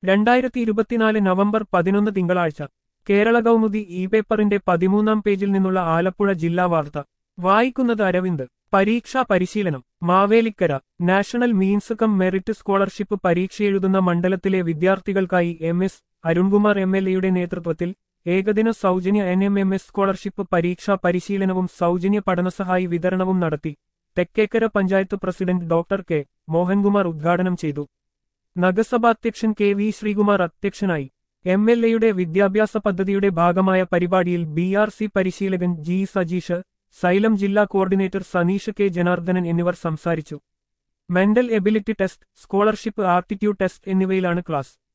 രണ്ടായിരത്തി ഇരുപത്തിനാല് നവംബർ പതിനൊന്ന് തിങ്കളാഴ്ച കേരള കൗമുദി ഇ പേപ്പറിന്റെ പതിമൂന്നാം പേജിൽ നിന്നുള്ള ആലപ്പുഴ ജില്ലാ വാർത്ത വായിക്കുന്നത് അരവിന്ദ് പരീക്ഷാ പരിശീലനം Mavelikara national means cum merit scholarship പരീക്ഷ എഴുതുന്ന മണ്ഡലത്തിലെ വിദ്യാർത്ഥികൾക്കായി M S Arunkumar M L എയുടെ നേതൃത്വത്തിൽ ഏകദിന സൗജന്യ N M M S scholarship പരീക്ഷാ പരിശീലനവും സൗജന്യ പഠനസഹായി വിതരണവും നടത്തി Thekkekara panchayat president doctor K Mohankumar ഉദ്ഘാടനം ചെയ്തു നഗരസഭാധ്യക്ഷൻ കെ വി ശ്രീകുമാർ അധ്യക്ഷനായി എം എൽ എയുടെ വിദ്യാഭ്യാസ പദ്ധതിയുടെ ഭാഗമായ പരിപാടിയിൽ ബി ആർ സി പരിശീലകൻ ജി സജീഷ് സൈലം ജില്ലാ കോർഡിനേറ്റർ സനീഷ് കെ ജനാർദ്ദനൻ എന്നിവർ സംസാരിച്ചു mental ability test scholarship aptitude test എന്നിവയിലാണ് ക്ലാസ്